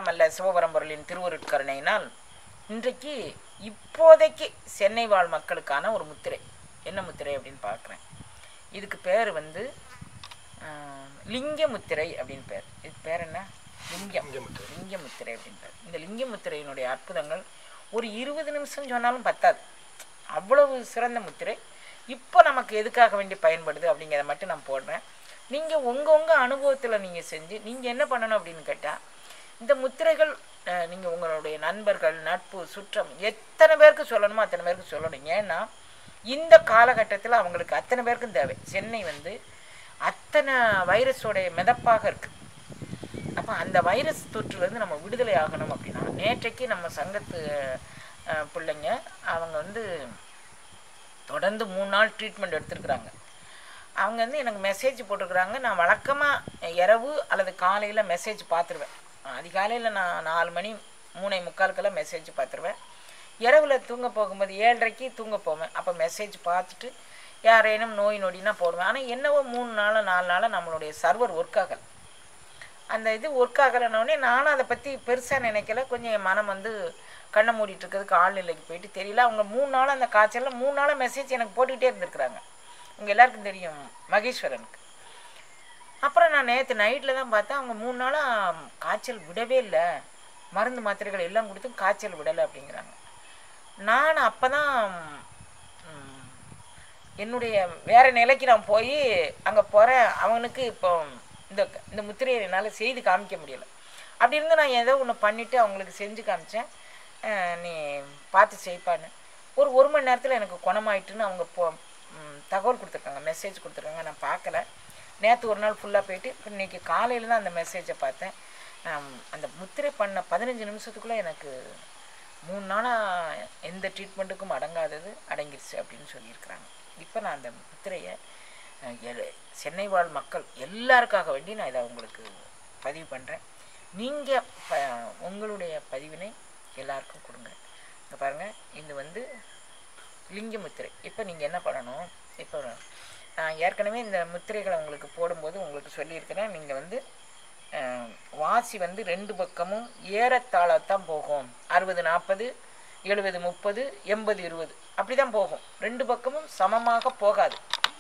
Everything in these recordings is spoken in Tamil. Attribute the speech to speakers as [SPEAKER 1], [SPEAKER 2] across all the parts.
[SPEAKER 1] எல்லாம் அல்ல சிவபரம்பொருளின் திருவருட்கருணையினால் இன்றைக்கு இப்போதைக்கு சென்னை வாழ் மக்களுக்கான ஒரு முத்திரை என்ன முத்திரை அப்படின்னு பார்க்குறேன் இதுக்கு பேர் வந்து ஆஹ், லிங்க முத்திரை அப்படின்னு பேர் இது பேர் என்ன லிங்கம் லிங்க முத்திரை அப்படின்னு பேர் இந்த லிங்க முத்திரையினுடைய அற்புதங்கள் ஒரு இருபது நிமிஷம் சொன்னாலும் பத்தாது அவ்வளவு சிறந்த முத்திரை இப்போ நமக்கு எதுக்காக வேண்டி பயன்படுது அப்படிங்கிறத மட்டும் நான் போடுறேன் நீங்கள் உங்கள் உங்கள் அனுபவத்தில் நீங்கள் செஞ்சு நீங்கள் என்ன பண்ணணும் அப்படின்னு கேட்டால் இந்த முத்திரைகள் நீங்கள் உங்களுடைய நண்பர்கள் நட்பு சுற்றம் எத்தனை பேருக்கு சொல்லணுமோ அத்தனை பேருக்கு சொல்லணும் ஏன்னா இந்த காலகட்டத்தில் அவங்களுக்கு அத்தனை பேருக்கும் தேவை சென்னை வந்து அத்தனை வைரஸோடைய மிதப்பாக இருக்குது அப்போ அந்த வைரஸ் தொற்றுலேருந்து நம்ம விடுதலை ஆகணும் அப்படின்னா நேற்றைக்கு நம்ம சங்கத்து அஹ், பிள்ளைங்க அவங்க வந்து தொடர்ந்து மூணு நாள் ட்ரீட்மெண்ட் எடுத்திருக்கிறாங்க அவங்க வந்து எனக்கு மெசேஜ் போட்டிருக்கிறாங்க நான் வழக்கமாக இரவு அல்லது காலையில் மெசேஜ் பார்த்துருவேன் அதிகாலையில் நான் நாலு மணி மூணை முக்காலுக்கெல்லாம் மெசேஜ் பார்த்துருவேன் இரவில் தூங்க போகும்போது ஏழரைக்கு தூங்க போவேன் அப்போ மெசேஜ் பார்த்துட்டு யாரேனும் நோய் நொடினா போடுவேன் ஆனால் என்னவோ மூணு நாள் நாலு நாள் நம்மளுடைய சர்வர் ஒர்க் ஆகலை அந்த இது ஒர்க் ஆகலைன்னொடனே நானும் அதை பற்றி பெருசாக நினைக்கல கொஞ்சம் என் மனம் வந்து கண்ணை மூடிட்டு இருக்கிறதுக்கு ஆழ்நிலைக்கு போயிட்டு தெரியல அவங்க மூணு நாள் அந்த காய்ச்சலில் மூணு நாளாக மெசேஜ் எனக்கு போட்டுக்கிட்டே இருந்திருக்கிறாங்க உங்கள் எல்லாருக்கும் தெரியும் மகேஸ்வரனுக்கு அப்புறம் நான் நேற்று நைட்டில் தான் பார்த்தேன் அவங்க மூணு நாளாக காய்ச்சல் விடவே இல்லை மருந்து மாத்திரைகள் எல்லாம் கொடுத்தும் காய்ச்சல் விடலை அப்படிங்கிறாங்க நான் அப்போ தான் என்னுடைய வேற நிலைக்கு நான் போய் அங்கே போகிறேன் அவனுக்கு இப்போ இந்த இந்த முத்திரையை என்னால் செய்து காமிக்க முடியல அப்படி இருந்து நான் ஏதோ ஒன்று பண்ணிவிட்டு அவங்களுக்கு செஞ்சு காமிச்சேன் அஹ் நீ பார்த்து செய்ப்பான்னு ஒரு ஒரு மணி நேரத்தில் எனக்கு குணமாயிட்டுன்னு அவங்க போ ம், தகவல் கொடுத்துருக்காங்க மெசேஜ் கொடுத்துருக்காங்க நான் பார்க்கல நேற்று ஒரு நாள் ஃபுல்லாக போயிட்டு இப்போ இன்னைக்கு காலையில் தான் அந்த மெசேஜை பார்த்தேன் ஆம், அந்த முத்திரை பண்ண பதினஞ்சு நிமிஷத்துக்குள்ளே எனக்கு மூணு நாளாக எந்த ட்ரீட்மெண்ட்டுக்கும் அடங்காதது அடங்கிருச்சு அப்படின்னு சொல்லியிருக்கிறாங்க இப்போ நான் அந்த முத்திரையை அஹ், எல்- சென்னை வாழ் மக்கள் எல்லாருக்காக வேண்டி நான் இதை உங்களுக்கு பதிவு பண்ணுறேன் நீங்கள் ப உங்களுடைய பதிவினை எல்லாருக்கும் கொடுங்க இங்கே பாருங்கள் இது வந்து லிங்க முத்திரை இப்போ நீங்கள் என்ன பண்ணணும் இப்போ நான் ஏற்கனவே இந்த முத்திரைகளை உங்களுக்கு போடும்போது உங்களுக்கு சொல்லியிருக்கிறேன் நீங்கள் வந்து அஹ், வாசி வந்து ரெண்டு பக்கமும் ஏறத்தாழத்தான் போகும் அறுபது நாற்பது எழுபது முப்பது எண்பது இருபது அப்படி தான் போகும் ரெண்டு பக்கமும் சமமாக போகாது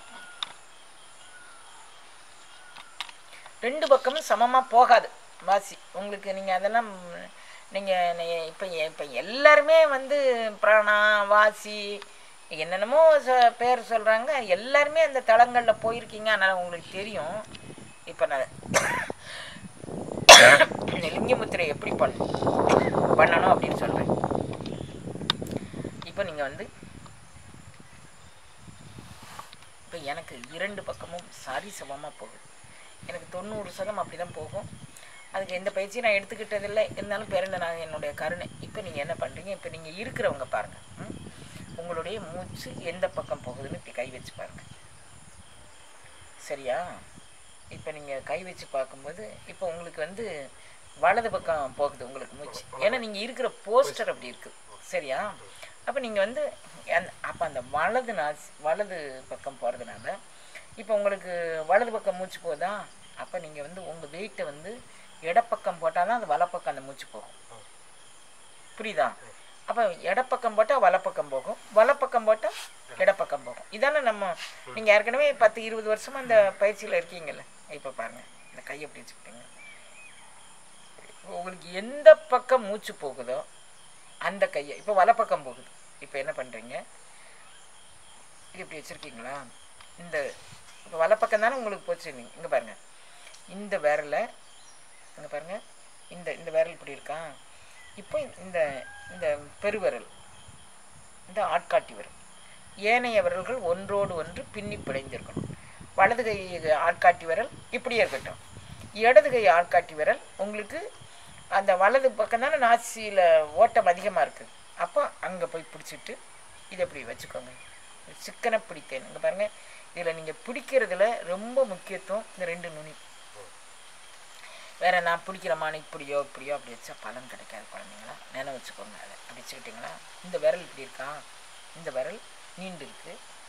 [SPEAKER 1] ரெண்டு பக்கமும் சமமாக போகாது வாசி உங்களுக்கு நீங்கள் அதெல்லாம் நீங்கள் இப்போ இப்போ எல்லாருமே வந்து பிராணா வாசி என்னென்னமோ சொ பேர் சொல்கிறாங்க எல்லாருமே அந்த தளங்களில் போயிருக்கீங்க அதனால் உங்களுக்கு தெரியும் இப்போ நான் இந்த லிங்கமுத்திரை எப்படி பண்ண பண்ணணும் அப்படின்னு சொல்கிறேன் இப்போ நீங்கள் வந்து இப்போ எனக்கு இரண்டு பக்கமும் சரிசமமாக போகுது எனக்கு தொண்ணூறு சதம் அப்படி தான் போகும் அதுக்கு எந்த பயிற்சியும் நான் எடுத்துக்கிட்டதில்லை இருந்தாலும் பிறந்த நான் என்னுடைய கருணை இப்போ நீங்கள் என்ன பண்ணுறீங்க இப்போ நீங்கள் இருக்கிறவங்க பாருங்கள் ம்? உங்களுடைய மூச்சு எந்த பக்கம் போகுதுன்னு இப்படி கை வச்சு பாருங்கள் சரியா இப்போ நீங்கள் கை வச்சு பார்க்கும்போது இப்போ உங்களுக்கு வந்து வலது பக்கம் போகுது உங்களுக்கு மூச்சு ஏன்னா நீங்கள் இருக்கிற போஸ்டர் அப்படி இருக்குது சரியா அப்போ நீங்கள் வந்து அந்த அப்போ அந்த வலது நாஸ் வலது பக்கம் போகிறதுனால இப்போ உங்களுக்கு வலது பக்கம் மூச்சு போகுதா அப்போ நீங்கள் வந்து உங்கள் வெயிட்டை வந்து இடப்பக்கம் போட்டால் தான் அது வலப்பக்கம் அந்த மூச்சு போகும் புரியுதா அப்போ இடப்பக்கம் போட்டால் வலப்பக்கம் போகும் வலப்பக்கம் போட்டால் இடப்பக்கம் போகும் இதானே நம்ம நீங்கள் ஏற்கனவே பத்து இருபது வருஷமா இந்த பயிற்சியில் இருக்கீங்கல்ல இப்போ பாருங்கள் இந்த கையை எப்படி வச்சுக்கிட்டீங்க உங்களுக்கு எந்த பக்கம் மூச்சு போகுதோ அந்த கையை இப்போ வலப்பக்கம் போகுது இப்போ என்ன பண்ணுறீங்க இது இப்படி வச்சுருக்கீங்களா இந்த இப்போ வலப்பக்கம் தானே உங்களுக்கு போச்சு நீங்கள் இங்கே பாருங்கள் இந்த விரலை இங்கே பாருங்கள் இந்த இந்த விரல் இப்படி இருக்கா இப்போ இந்த இந்த பெருவிரல் இந்த ஆட்காட்டி விரல் ஏனைய விரல்கள் ஒன்றோடு ஒன்று பின்னி பிணைந்திருக்கணும் வலது கை ஆட்காட்டி விரல் இப்படியே இருக்கட்டும் இடது கை ஆட்காட்டி விரல் உங்களுக்கு அந்த வலது பக்கம் தானே நாசியில் ஓட்டம் அதிகமாக இருக்குது அப்போ அங்கே போய் பிடிச்சிட்டு இதை இப்படி வச்சுக்கோங்க சிக்கனை பிடித்தேன் இங்கே பாருங்கள் இதில் நீங்கள் பிடிக்கிறதுல ரொம்ப முக்கியத்துவம் இந்த ரெண்டு நுனி வேற நான் பிடிக்கிறமான இப்படியோ இப்படியோ அப்படி வச்சா பலன் கிடைக்காது குழந்தைங்களா நினைவு வச்சுக்கோங்க அதை அப்படி வச்சுக்கிட்டிங்களா இந்த விரல் இப்படி இருக்கா இந்த விரல் நீண்டு இருக்கு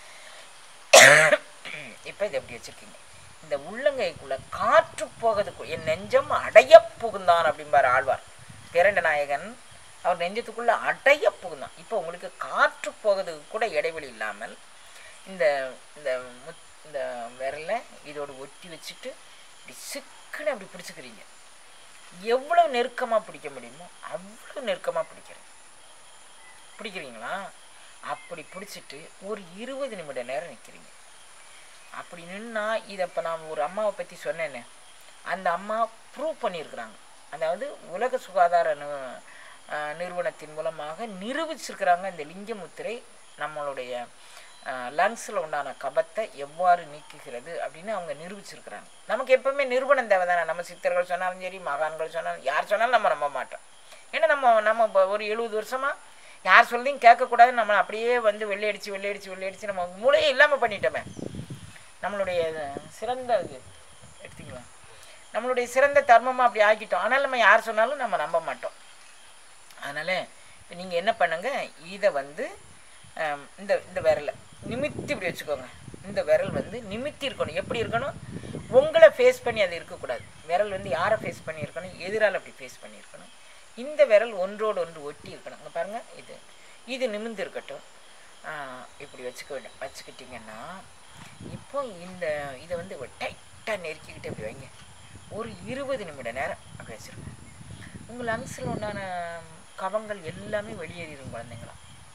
[SPEAKER 1] இப்போ இதை எப்படி வச்சுருக்கீங்க இந்த உள்ளங்கைக்குள்ள காற்று போகிறதுக்கு என் நெஞ்சம் அடைய புகுந்தான் அப்படிம்பார் ஆழ்வார் பேரண்ட நாயகன் அவர் நெஞ்சத்துக்குள்ளே அடைய புகுந்தான் இப்போ உங்களுக்கு காற்று போகிறதுக்கு கூட இடைவெளி இல்லாமல் இந்த இந்த முத் இந்த விரலை இதோட ஒட்டி வச்சுட்டு இப்படி சிக்குன்னு அப்படி பிடிச்சிக்கிறீங்க எவ்வளோ நெருக்கமாக பிடிக்க முடியுமோ அவ்வளோ நெருக்கமாக பிடிக்கிறேன் பிடிக்கிறீங்களா அப்படி பிடிச்சிட்டு ஒரு இருபது நிமிட நேரம் நிற்கிறீங்க அப்படி நின்னா இதை இப்போ நான் ஒரு அம்மாவை பற்றி சொன்னேனே அந்த அம்மா ப்ரூவ் பண்ணியிருக்கிறாங்க அதாவது உலக சுகாதார நு அஹ் நிறுவனத்தின் மூலமாக நிரூபிச்சிருக்கிறாங்க இந்த லிங்க முத்திரை நம்மளுடைய லங்ஸில் உண்டான கபத்தை எவ்வாறு நீக்குகிறது அப்படின்னு அவங்க நிரூபிச்சிருக்கிறாங்க நமக்கு எப்பவுமே நிறுவனம் தேவை தானே நம்ம சித்தர்கள் சொன்னாலும் சரி மகான்கள் சொன்னாலும் யார் சொன்னாலும் நம்ம நம்ப மாட்டோம் ஏன்னா நம்ம நம்ம இப்போ ஒரு எழுபது வருஷமாக யார் சொல்லியும் கேட்கக்கூடாதுன்னு நம்ம அப்படியே வந்து வெள்ளையடிச்சு வெள்ளையடிச்சு வெள்ளையடிச்சு நம்ம மூளையே இல்லாமல் பண்ணிட்டோமே நம்மளுடைய சிறந்த இது எடுத்தீங்களா நம்மளுடைய சிறந்த தர்மமாக அப்படி ஆக்கிட்டோம் ஆனால் நம்ம யார் சொன்னாலும் நம்ம நம்ப மாட்டோம் அதனால் இப்போ நீங்கள் என்ன பண்ணுங்க இதை வந்து ஆம், இந்த இந்த விரலை நிமித்தி இப்படி வச்சுக்கோங்க இந்த விரல் வந்து நிமித்தி இருக்கணும் எப்படி இருக்கணும் உங்களை ஃபேஸ் பண்ணி அது இருக்கக்கூடாது விரல் வந்து யாரை ஃபேஸ் பண்ணி இருக்கணும் எதிரால் அப்படி ஃபேஸ் பண்ணி இருக்கணும் இந்த விரல் ஒன்றோடு ஒன்று ஒட்டி இருக்கணும் இங்கே பாருங்கள் இது இது நிமிர்ந்து இருக்கட்டும் ஆ, இப்படி வச்சுக்க வேண்டும் வச்சுக்கிட்டிங்கன்னா இப்போ இந்த இதை வந்து டைட்டாக நெருக்கிக்கிட்டு இப்படி வைங்க ஒரு இருபது நிமிட நேரம் அப்படி வச்சுருங்க உங்கள் லங்ஸில் உண்டான கவங்கள் எல்லாமே வெளியேறிடும் குழந்தைங்களா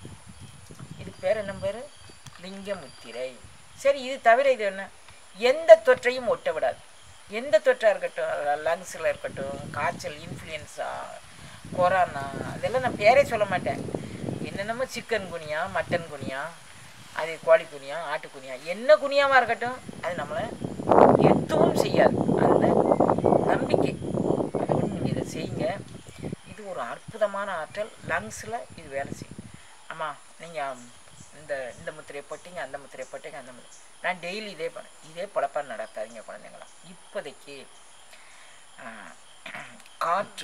[SPEAKER 1] இதுக்கு பேர் என்ன பேர் லிங்க முத்திரை சரி இது தவிர இது என்ன எந்த தொற்றையும் ஒட்ட விடாது எந்த தொற்றாக இருக்கட்டும் லங்ஸில் இருக்கட்டும் காய்ச்சல் இன்ஃப்ளூயன்ஸா கொரோனா அதெல்லாம் நான் பேரே சொல்ல மாட்டேன் என்னென்னமோ சிக்கன் குனியா மட்டன் குனியா அது கோழி குனியா ஆட்டு குனியா என்ன குனியாவாக இருக்கட்டும் அது நம்மளை எதுவும் செய்யாது அந்த நம்பிக்கை அதை ஒன்று நீங்கள் இதை செய்யுங்க இது ஒரு அற்புதமான ஆற்றல் லங்ஸில் இது வேலை செய்யும் ஆமாம் நீங்கள் இந்த இந்த முத்திரையை போட்டீங்க அந்த முத்திரையை போட்டீங்க அந்த முத்திரை நான் டெய்லி இதே பண்ணேன் இதே பழப்பா நடத்தாதீங்க குழந்தைங்களா இப்போதைக்கு ஆ, காற்று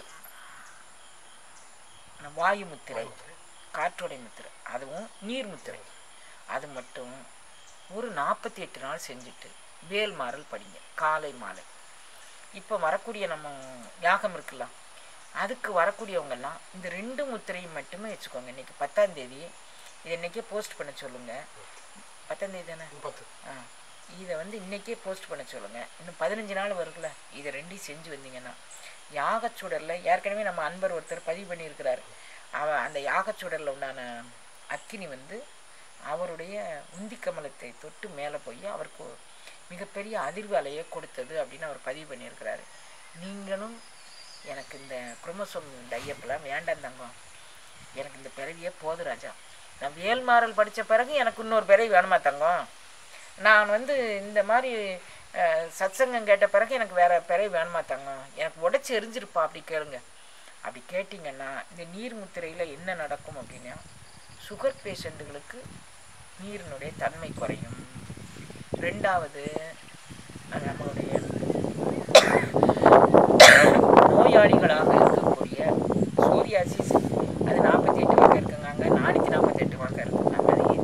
[SPEAKER 1] வாயு முத்திரை காற்றோடை முத்திரை அதுவும் நீர் முத்திரை அது மட்டும் ஒரு நாற்பத்தி எட்டு நாள் செஞ்சுட்டு வேல் மாறல் படிங்க காலை மாலை இப்போ வரக்கூடிய நம்ம யாகம் இருக்குல்ல அதுக்கு வரக்கூடியவங்கெல்லாம் இந்த ரெண்டு முத்திரையும் மட்டுமே வச்சுக்கோங்க இன்னைக்கு பத்தாம் தேதி இது இன்னைக்கே போஸ்ட் பண்ண சொல்லுங்க பத்தாம் தேதி தானே
[SPEAKER 2] பத்து
[SPEAKER 1] ஆ இதை வந்து இன்னைக்கே போஸ்ட் பண்ண சொல்லுங்க இன்னும் பதினஞ்சு நாள் வருதுல இதை ரெண்டையும் செஞ்சு வந்தீங்கன்னா யாகச்சுடரில் ஏற்கனவே நம்ம அன்பர் ஒருத்தர் பதிவு பண்ணியிருக்கிறார் அவ அந்த யாகச்சுடரில் உண்டான அக்கினி வந்து அவருடைய உந்தி கமலத்தை தொட்டு மேலே போய் அவருக்கு ஒரு மிகப்பெரிய அதிர்வு அலையை கொடுத்தது அப்படின்னு அவர் பதிவு பண்ணியிருக்கிறாரு நீங்களும் எனக்கு இந்த குரோமோசோம் டையப்பெல்லாம் வேண்டாம் தங்கம் எனக்கு இந்த பிறவியே போதும் ராஜா நான் வேல்மாறல் படித்த பிறகு எனக்கு இன்னொரு பிறவி வேணுமா தங்கம் நான் வந்து இந்த மாதிரி அஹ், சத்சங்கம் கேட்ட பிறகு எனக்கு வேற பிறவி வேணுமா தங்கம் எனக்கு உடச்சி எரிஞ்சிருப்பா அப்படி கேளுங்க அப்படி கேட்டிங்கன்னா இந்த நீர் முத்திரையில் என்ன நடக்கும் அப்படின்னா சுகர் பேஷண்ட்டுகளுக்கு நீரினுடைய தன்மை குறையும் ரெண்டாவது அது நம்மளுடைய நோயாளிகளாக இருக்கக்கூடிய சோரியாசிஸ் அது நாற்பத்தி எட்டு வகை இருக்குங்க நானூற்றி நாற்பத்தெட்டு வகை இருக்குங்க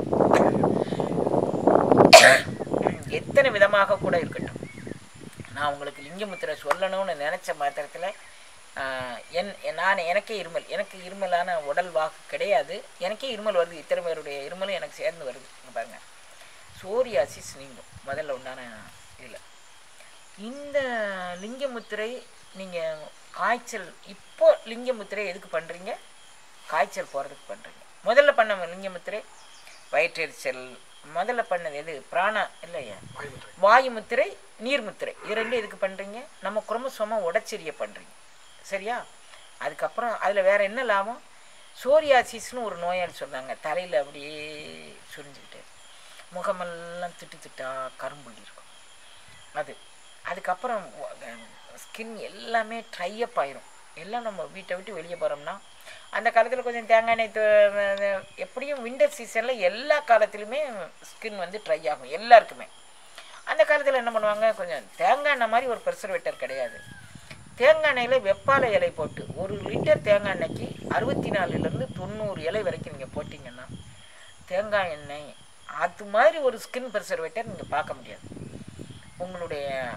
[SPEAKER 1] அது எத்தனை விதமாக கூட இருக்கட்டும் நான் உங்களுக்கு லிங்கமுத்திரை சொல்லணும்னு நினச்ச மாத்திரத்தில் என் நான் எனக்கே இருமல் எனக்கு இருமலான உடல் வாக்கு கிடையாது எனக்கே இருமல் வருது இத்தனை பேருடைய இருமலும் எனக்கு சேர்ந்து வருது இங்க பாருங்க சோரியாசிஸ் நீங்கும் முதல்ல உண்டான இதில் இந்த லிங்கமுத்திரை நீங்கள் காய்ச்சல் இப்போ லிங்கமுத்திரை எதுக்கு பண்ணுறீங்க காய்ச்சல் போகிறதுக்கு பண்ணுறீங்க முதல்ல பண்ண லிங்கமுத்திரை வயிற்றெரிச்சல் முதல்ல பண்ணது எது பிராண இல்லையா
[SPEAKER 2] வாய்முறை
[SPEAKER 1] வாயு முத்திரை நீர் முத்திரை இது ரெண்டும் எதுக்கு பண்ணுறீங்க நம்ம குரோமோசோமை உடச்செறிய பண்ணுறீங்க சரியா அதுக்கப்புறம் அதில் வேற என்ன லாபம் சோரியாசிஸ்னு ஒரு நோயாளி சொன்னாங்க தலையில் அப்படியே சுரிஞ்சுக்கிட்டு முகமெல்லாம் திட்டு திட்டா கரும்புள்ளி இருக்கும் அது அதுக்கப்புறம் ஸ்கின் எல்லாமே ட்ரை அப் ஆயிரும் எல்லாம் நம்ம வீட்டை விட்டு வெளியே போகிறோம்னா அந்த காலத்தில் கொஞ்சம் தேங்காய் எண்ணெய் தோ- எப்படியும் விண்டர் சீசனில் எல்லா காலத்துலையுமே ஸ்கின் வந்து ட்ரை ஆகும் எல்லாருக்குமே அந்த காலத்தில் என்ன பண்ணுவாங்க கொஞ்சம் தேங்காய் எண்ணெய் மாதிரி ஒரு ப்ரெசர்வேட்டர் கிடையாது தேங்காய் எண்ணெயில் வெப்பாலை இலை போட்டு ஒரு லிட்டர் தேங்காய் எண்ணெய்க்கு அறுபத்தி நாலுலேருந்து தொண்ணூறு இலை வரைக்கும் நீங்கள் போட்டிங்கன்னா தேங்காய் எண்ணெய் அது மாதிரி ஒரு ஸ்கின் ப்ரெசர்வேட்டர் நீங்கள் பார்க்க முடியாது உங்களுடைய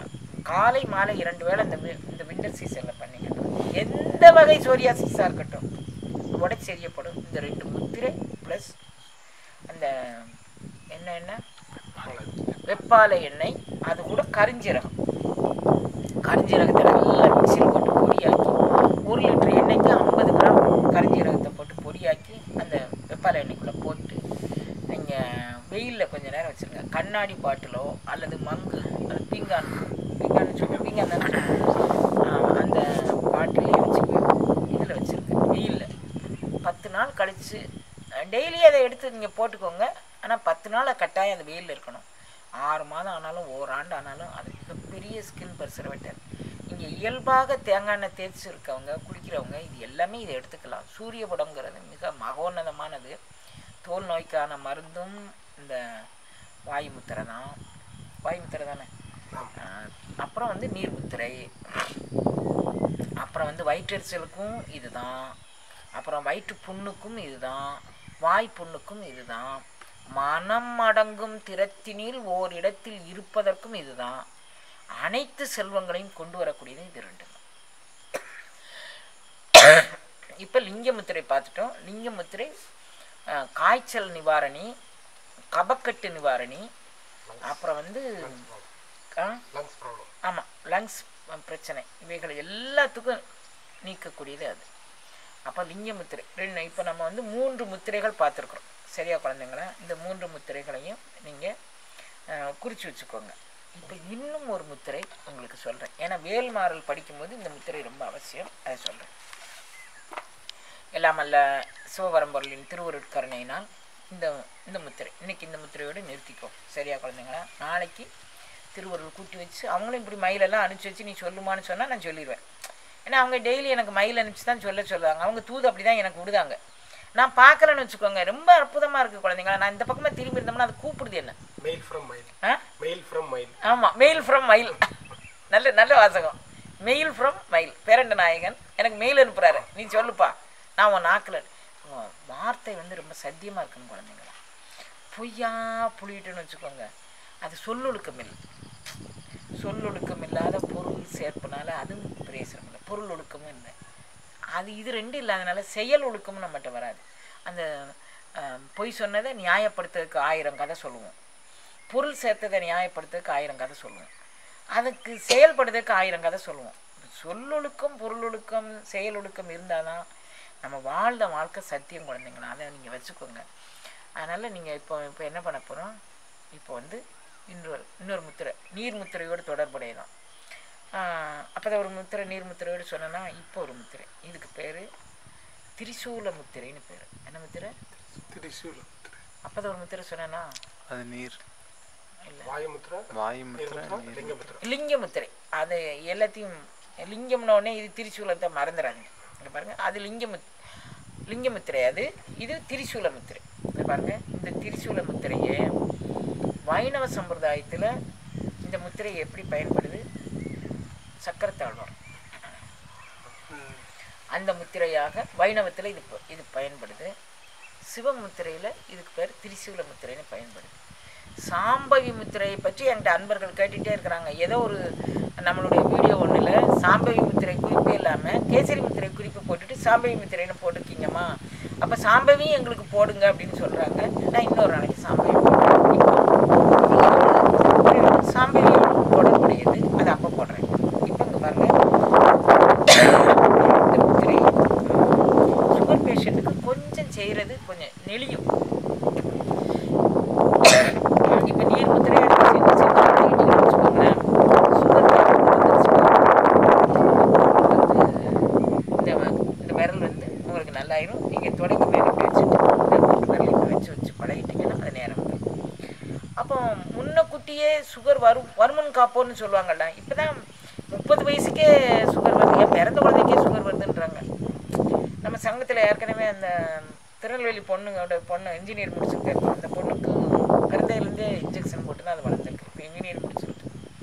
[SPEAKER 1] காலை மாலை இரண்டு வேளை இந்த வி- இந்த விண்டர் சீசனில் பண்ணீங்கன்னா எந்த வகை சோரியாசிஸாக இருக்கட்டும் உடச்சி எரியப்படும் இந்த ரெண்டு முத்திரை ப்ளஸ் அந்த என்ன என்ன வெப்பாலை எண்ணெய் அது கூட கரிஞ்சீரகம் கரிஞ்சீரகத்தை நல்லா மிக்சியில் போட்டு பொடியாக்கி ஒரு லிட்டர் எண்ணெய்க்கு ஐம்பது கிராம் கரிஞ்சீரகத்தை போட்டு பொடியாக்கி அந்த வெப்பாலை எண்ணெய்க்குள்ளே போட்டு நீங்கள் வெயிலில் கொஞ்ச நேரம் வச்சுருங்க கண்ணாடி பாட்டிலோ அல்லது மங்கு அது பீங்கான் பீங்கான் சொல்லி பீங்கான் தானே சொல்லுவோம். ஆ, அந்த பாட்டிலே வச்சு இதில் வச்சுருங்க வெயிலில் பத்து நாள் கழித்து டெய்லி அதை எடுத்து நீங்கள் போட்டுக்கோங்க ஆனால் பத்து நாள் கட்டாயம் அது வெயிலில் இருக்கணும் ஆறு மாதம் ஆனாலும் ஓராண்டு ஆனாலும் அது மிகப்பெரிய ஸ்கின் பர்சர்வேட்டர் இங்கே இயல்பாக தேங்காய் எண்ணெய் தேய்ச்சி இருக்கவங்க குளிக்கிறவங்க இது எல்லாமே இதை எடுத்துக்கலாம் சூரிய படம்ங்கிறது மிக மகோன்னதமானது தோல் நோய்க்கான மருந்தும் இந்த வாயு முத்திரை தான் வாயு முத்திரை தானே ஆஹ் அப்புறம் வந்து நீர் முத்திரை அப்புறம் வந்து வயிற்றெரிச்சலுக்கும் இதுதான் அப்புறம் வயிற்று புண்ணுக்கும் இதுதான் வாய் புண்ணுக்கும் இதுதான் மனம் அடங்கும் திறத்தினில் ஓரிடத்தில் இருப்பதற்கும் இதுதான் அனைத்து செல்வங்களையும் கொண்டு வரக்கூடியது இது ரெண்டு தான் இப்போ லிங்கமுத்திரை பார்த்துட்டோம் லிங்கமுத்திரை அஹ், காய்ச்சல் நிவாரணி கபக்கட்டு நிவாரணி அப்புறம் வந்து ஆ
[SPEAKER 2] லங்ஸ் ப்ராப்ளம்
[SPEAKER 1] ஆமாம் லங்ஸ் பிரச்சனை இவைகள் எல்லாத்துக்கும் நீக்கக்கூடியது அது அப்போ லிங்க முத்திரை ரெண்டு இப்போ நம்ம வந்து மூன்று முத்திரைகள் பார்த்துருக்குறோம் சரியா குழந்தைங்களா இந்த மூன்று முத்திரைகளையும் நீங்கள் குறித்து வச்சுக்கோங்க இப்போ இன்னும் ஒரு முத்திரை உங்களுக்கு சொல்கிறேன் ஏன்னா வேல்மாறல் படிக்கும்போது இந்த முத்திரை ரொம்ப அவசியம் அதை சொல்கிறேன் எல்லாம் அல்ல சிவபரம்பொருளின் திருவருட்கருணையினால் இந்த இந்த முத்திரை இன்னைக்கு இந்த முத்திரையோடு நிறுத்திக்கோ சரியா குழந்தைங்களா நாளைக்கு திருவருள் கூட்டி வச்சு அவங்களும் இப்படி மயிலெல்லாம் அனுப்பிச்சி வச்சு நீ சொல்லுமான்னு சொன்னால் நான் சொல்லிடுவேன் ஏன்னா அவங்க டெய்லி எனக்கு மயில் அனுப்பிச்சு தான் சொல்ல சொல்லுவாங்க அவங்க தூது அப்படி தான் எனக்கு விடுதாங்க நான் பார்க்கலன்னு வச்சுக்கோங்க ரொம்ப அற்புதமாக இருக்குது குழந்தைங்களா நான் இந்த பக்கமாக திரும்பி இருந்தோம்னா அது கூப்பிடுது என்ன
[SPEAKER 2] மெயில் ஃப்ரம் மைல்
[SPEAKER 1] ஆ
[SPEAKER 2] மெயில் ஃப்ரம் மைல்
[SPEAKER 1] ஆமாம் மெயில் ஃப்ரம் மயில் நல்ல நல்ல வாசகம் மெயில் ஃப்ரம் மயில் பேரண்ட நாயகன் எனக்கு மெயில் அனுப்புகிறாரு நீ சொல்லுப்பா நான் உன் நாக்கில் உன் வார்த்தை வந்து ரொம்ப சத்தியமாக இருக்கணும் குழந்தைங்களா பொய்யா புளியிட்டுன்னு வச்சுக்கோங்க அது சொல்லொழுக்கம் இல்லை சொல்லொழுக்கம் இல்லாத பொருள் சேர்ப்புனால அதுவும் பிரயோசனம் இல்லை பொருள் ஒழுக்கமும் இல்லை அது இது ரெண்டும் இல்லாதனால செயல் ஒழுக்கமும் நம்மகிட்ட வராது அந்த அஹ், பொய் சொன்னதை நியாயப்படுத்துறதுக்கு ஆயிரம் கதை சொல்லுவோம் பொருள் சேர்த்ததை நியாயப்படுத்துறதுக்கு ஆயிரம் கதை சொல்லுவோம் அதுக்கு செயல்படுறதுக்கு ஆயிரம் கதை சொல்லுவோம் சொல்லொழுக்கம் பொருளொழுக்கம் செயலொழுக்கம் இருந்தால் தான் நம்ம வாழ்ந்த வாழ்க்கை சத்தியம் குழந்தைங்களா அதை நீங்கள் வச்சுக்கோங்க அதனால் நீங்கள் இப்போ இப்போ என்ன பண்ண போகிறோம் இப்போ வந்து இன்னொரு இன்னொரு முத்திரை நீர் முத்திரையோடு தொடர்புடையதான் அப்போ தான் ஒரு முத்திரை நீர் முத்திரையோடு சொன்னேன்னா இப்போ ஒரு முத்திரை இதுக்கு பேர் திரிசூல முத்திரைன்னு பேர் என்ன முத்திரை
[SPEAKER 2] திரிசூலம்
[SPEAKER 1] அப்போ தான் ஒரு முத்திரை சொன்னேன்னா
[SPEAKER 3] அது நீர்
[SPEAKER 1] இல்லை
[SPEAKER 2] வாயுமுத்ரா
[SPEAKER 3] வாயுமுத்திர
[SPEAKER 2] நீர்முத்ரா
[SPEAKER 3] நீர்
[SPEAKER 2] லிங்கமுத்ரா
[SPEAKER 1] லிங்க முத்திரை அது எல்லாத்தையும் லிங்கம்ன உடனே இது திரிசூலத்தை மறந்துடாதீங்க இங்க பாருங்க அது லிங்கமுத் லிங்கமுத்திரை அது இது திரிசூல முத்திரை இங்க பாருங்க இந்த திரிசூல முத்திரையை வைணவ சம்பிரதாயத்தில் இந்த முத்திரை எப்படி பயன்படுது சக்கரத்தாழ்வார் அந்த முத்திரையாக வைணவத்தில் இது ப- இது பயன்படுது சிவ முத்திரையில் இதுக்கு பேர் திரிசூல முத்திரைன்னு பயன்படுது சாம்பவி முத்திரையை பற்றி என்கிட்ட அன்பர்கள் கேட்டுகிட்டே இருக்கிறாங்க ஏதோ ஒரு நம்மளுடைய வீடியோ ஒன்றில் சாம்பவி முத்திரை குறிப்பே இல்லாமல் கேசரி முத்திரை குறிப்பு போட்டுட்டு சாம்பவி முத்திரைன்னு போட்டிருக்கீங்கம்மா அப்போ சாம்பவியும் எங்களுக்கு போடுங்க அப்படின்னு சொல்கிறாங்க நான் இன்னொரு நாளைக்கு சாம்பவி போடுறேன். இப்போ இதோட சாம்பவியோட தொடர்புடையது அதை அப்போ போடுறேன் இப்போ இங்கே பாருங்கள் இந்த முத்திரை சுகர் பேஷண்ட்டுக்கு கொஞ்சம் செய்கிறது கொஞ்சம் நெளியும் இப்போ நீர் முத்திரை எடுத்து சின்ன சின்ன முத்திரை வச்சுக்கோங்களேன் சுகர் இந்த வ- இந்த விரல் வந்து உங்களுக்கு நல்லாயிரும் நீங்கள் தொடக்கி மேலே இப்படி வச்சுட்டு இந்த மூன்று விரல் இப்படி வச்சு வச்சு பழகிட்டீங்கன்னா அது நேரம் வரும். அப்போ முன்னக்கூட்டியே சுகர் வரும் வருமுன் காப்போன்னு சொல்லுவாங்கல்ல இப்போ தான் முப்பது வயசுக்கே சுகர் வருது ஏன் பிறந்த குழந்தைக்கே சுகர் வருதுன்றாங்க நம்ம சங்கத்தில் ஏற்கனவே அந்த திருநெல்வேலி பொண்ணுங்களோட பொண்ணு இன்ஜினியர் முடிச்சிருக்கு அந்த பொண்ணுக்கு பிறந்ததுலேருந்தே இன்ஜெக்ஷன் போட்டு தான் அது வளர்ந்துருக்கு இப்போ இன்ஜினியர் முடிச்சிருக்கு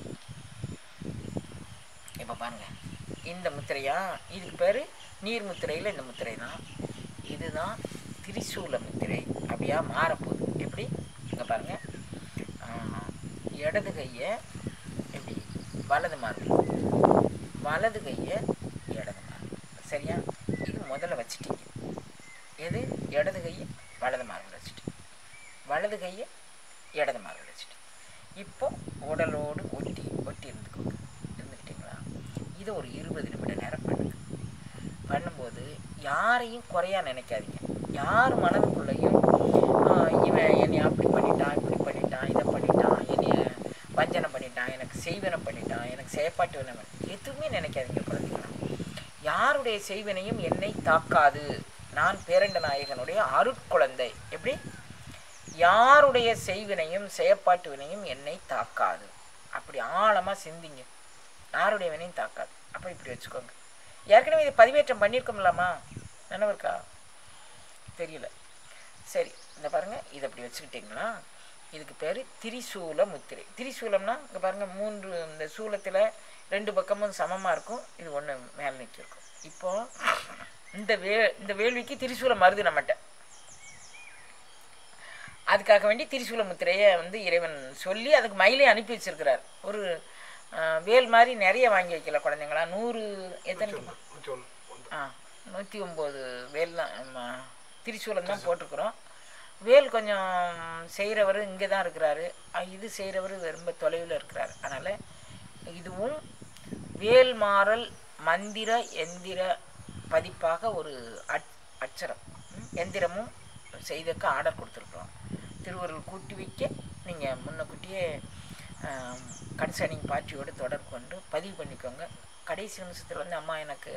[SPEAKER 1] இப்போ பாருங்க இந்த முத்திரையா இதுக்கு பேர் நீர் முத்திரையில் இந்த முத்திரை தான் இதுதான் திரிசூல முத்திரை அப்படியா மாறப்போகுது எப்படி இங்கே பாருங்க ஆஹ், இடது கையை எப்படி வலது மார்பில் வலது கையை இடது மார்பில் சரியா இது முதல்ல வச்சுட்டீங்க எது இடது கையை வலது மார்பில் வச்சுட்டு வலது கையை இடது மார்பில் வச்சுட்டு இப்போ உடலோடு ஒட்டி ஒட்டி இருந்துக்கோங்க இருந்துக்கிட்டீங்களா இதை ஒரு இருபது நிமிட நேரம் பண்ணுங்க பண்ணும்போது யாரையும் குறையா நினைக்காதீங்க யார் மனதுக்குள்ளேயும் ஆஹ், இவன் என்னை அப்படி பண்ணிட்டான் இப்படி பண்ணிட்டான் இதை பண்ணிட்டான் என்னைய வஞ்சனை பண்ணிட்டான் எனக்கு செய்வனை பண்ணிட்டான் எனக்கு செயற்பாட்டு வேணும் எதுவுமே நினைக்காதீங்க குழந்தைங்களா யாருடைய செய்வினையும் என்னை தாக்காது நான் பேரண்ட நாயகனுடைய அருட்குழந்தை எப்படி யாருடைய செய்வினையும் செயற்பாட்டு வினையும் என்னை தாக்காது அப்படி ஆழமாக சிந்திங்க யாருடைய வினையும் தாக்காது அப்போ இப்படி வச்சுக்கோங்க ஏற்கனவே இது பதிவேற்றம் பண்ணியிருக்கோம்லாமா நினைவு இருக்கா தெரியல சரி இந்த பாருங்க இதை அப்படி வச்சுக்கிட்டிங்களா இதுக்கு பேர் திரிசூல முத்திரை திரிசூலம்னா இங்கே பாருங்க மூன்று இந்த சூலத்தில் ரெண்டு பக்கமும் சமமாக இருக்கும் இது ஒன்று மேல் நிற்கிருக்கும் இப்போ இந்த வே இந்த வேள்விக்கு திரிசூலம் வருது நம்மகிட்ட அதுக்காக வேண்டி திரிசூல முத்திரையை வந்து இறைவன் சொல்லி அதுக்கு மயிலே அனுப்பி வச்சிருக்கிறார் ஒரு அஹ், வேல் மாதிரி நிறைய வாங்கி வைக்கல குழந்தைங்களா நூறு எத்தனை
[SPEAKER 2] நூற்றி ஒன்று ஒன்று
[SPEAKER 1] ஆ நூற்றி ஒம்பது வேல் தான் ஆமா, திரிசூலம் தான் போட்டிருக்கிறோம் வேல் கொஞ்சம் செய்கிறவர் இங்கே தான் இருக்கிறாரு அஹ், இது செய்கிறவர் ரொம்ப தொலைவில் இருக்கிறாரு அதனால் இதுவும் வேல் மாறல் மந்திர எந்திர பதிப்பாக ஒரு அட் அச்சரம் ம், எந்திரமும் செய்தக்க ஆர்டர் கொடுத்துருக்குறோம் திருவருள் கூட்டி வைக்க நீங்கள் முன்னக்கூட்டியே கன்சர்னிங் பார்ட்டியோடு தொடர்பு கொண்டு பதிவு பண்ணிக்கோங்க கடைசி நிமிஷத்தில் வந்து அம்மா எனக்கு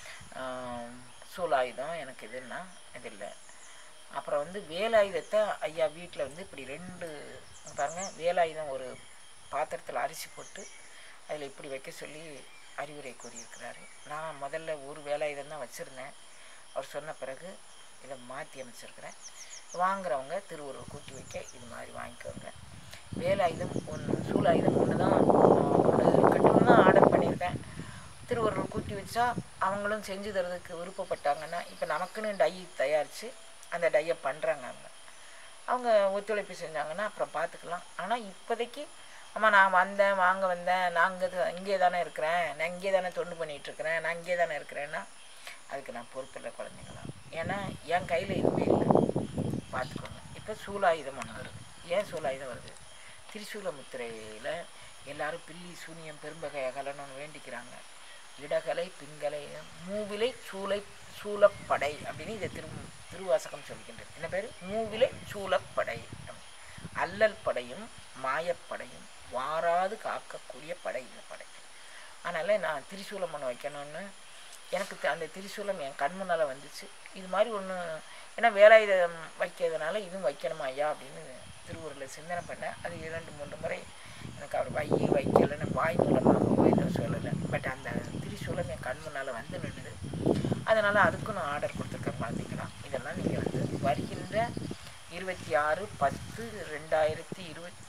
[SPEAKER 1] ஆம், சூலாயுதம் எனக்கு இதுன்னா இது இல்லை அப்புறம் வந்து வேலாயுதத்தை ஐயா வீட்டில் வந்து இப்படி ரெண்டு இங்க பாருங்க வேலாயுதம் ஒரு பாத்திரத்தில் அரிசி போட்டு அதில் இப்படி வைக்க சொல்லி அறிவுரை கூறியிருக்கிறாரு நான் முதல்ல ஒரு வேலாயுதம் தான் வச்சுருந்தேன் அவர் சொன்ன பிறகு இதை மாற்றி அமைச்சிருக்கிறேன் வாங்குறவங்க திருவுருள் கூட்டி வைக்க இது மாதிரி வாங்கிக்கோங்க வேலாயுதம் ஒன்று சூலாயுதம் ஒன்று தான் ஒன்று கட்டணும் தான் ஆர்டர் பண்ணியிருக்கேன் திருவருள் கூட்டி வச்சா அவங்களும் செஞ்சு தரதுக்கு விருப்பப்பட்டாங்கன்னா இப்போ நமக்குன்னு டை தயாரித்து அந்த டையை பண்ணுறாங்க அவங்க அவங்க ஒத்துழைப்பு செஞ்சாங்கன்னா அப்புறம் பார்த்துக்கலாம் ஆனால் இப்போதைக்கு அம்மா நான் வந்தேன் வாங்க வந்தேன் நான் இங்கே இங்கே தானே இருக்கிறேன் நான் இங்கே தானே தொண்டு பண்ணிகிட்டு இருக்கிறேன் நான் இங்கே தானே இருக்கிறேன்னா அதுக்கு நான் பொறுப்பில்லை குழந்தைங்களா ஏன்னா என் கையில் எதுவுமே இல்லை பார்த்துக்கோங்க இப்போ சூலாயுதம் ஒன்று வருது ஏன் சூலாயுதம் வருது திரிசூல முத்திரையில் எல்லாரும் பில்லி சூனியம் பெரும்பகை அகலணும்னு வேண்டிக்கிறாங்க இடகலை பின்கலை மூவிலை சூளை சூலப்படை அப்படின்னு இதை திரு திருவாசகம் சொல்கின்றது என்ன பேர் மூவிலை சூலப்படை அல்லல் படையும் மாயப்படையும் வாராது காக்கக்கூடிய படை இந்த படை அதனால் நான் திரிசூலம் ஒன்று வைக்கணும்னு எனக்கு த- அந்த திரிசூலம் என் கண் முன்னால் வந்துச்சு இது மாதிரி ஒன்று ஏன்னா வேலாயுதம் வைக்கிறதுனால இதுவும் வைக்கணுமா ஐயா அப்படின்னு திருவூரில் சிந்தனை பண்ணேன் அது இரண்டு மூன்று முறை எனக்கு அவர் வை வைக்கலைன்னு வாய் மூலமாகவோ எதுவும் சொல்லலை பட் அந்த திரிசூலம் என் கண் முன்னால் வந்து நின்றுது அதனால் அதுக்கும் நான் ஆர்டர் கொடுத்துருக்கேன் பார்த்திக்கலாம் இதெல்லாம் நீங்கள் வந்து வருகின்ற இருபத்தி ஆறு பத்து ரெண்டாயிரத்தி இருபத்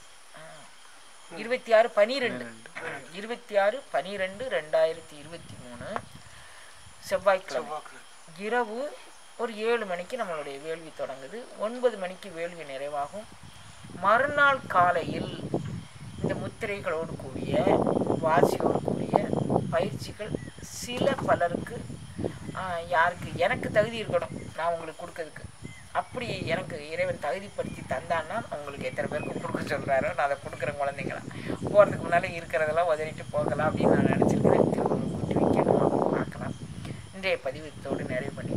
[SPEAKER 1] இருபத்தி ஆறு பனிரெண்டு இருபத்தி ஆறு பனிரெண்டு ரெண்டாயிரத்தி இருபத்தி மூணு செவ்வாய்க்கிழமை
[SPEAKER 2] செவ்வாய்க்கிழமை
[SPEAKER 1] இரவு ஒரு ஏழு மணிக்கு நம்மளுடைய வேள்வி தொடங்குது ஒன்பது மணிக்கு வேள்வி நிறைவாகும் மறுநாள் காலையில் இந்த முத்திரைகளோடு கூடிய வாசியோடு கூடிய பயிற்சிகள் சில பலருக்கு ஆஹ், யாருக்கு எனக்கு தகுதி இருக்கணும் நான் உங்களுக்கு கொடுக்கறதுக்கு அப்படி எனக்கு இறைவன் தகுதிப்படுத்தி தந்தான்னா உங்களுக்கு எத்தனை பேருக்கு கொடுக்க சொல்கிறாரோ நான் அதை கொடுக்குறேன் குழந்தைங்களா போகிறதுக்கு முன்னால் இருக்கிறதெல்லாம் உதறிட்டு போகலாம் அப்படின்னு நான் நினச்சிருக்கிறேன் திருவள்ளுவர் கூட்டி வைக்கணும் பார்க்கலாம் இன்றைய பதிவத்தோடு நிறைவு பண்ணி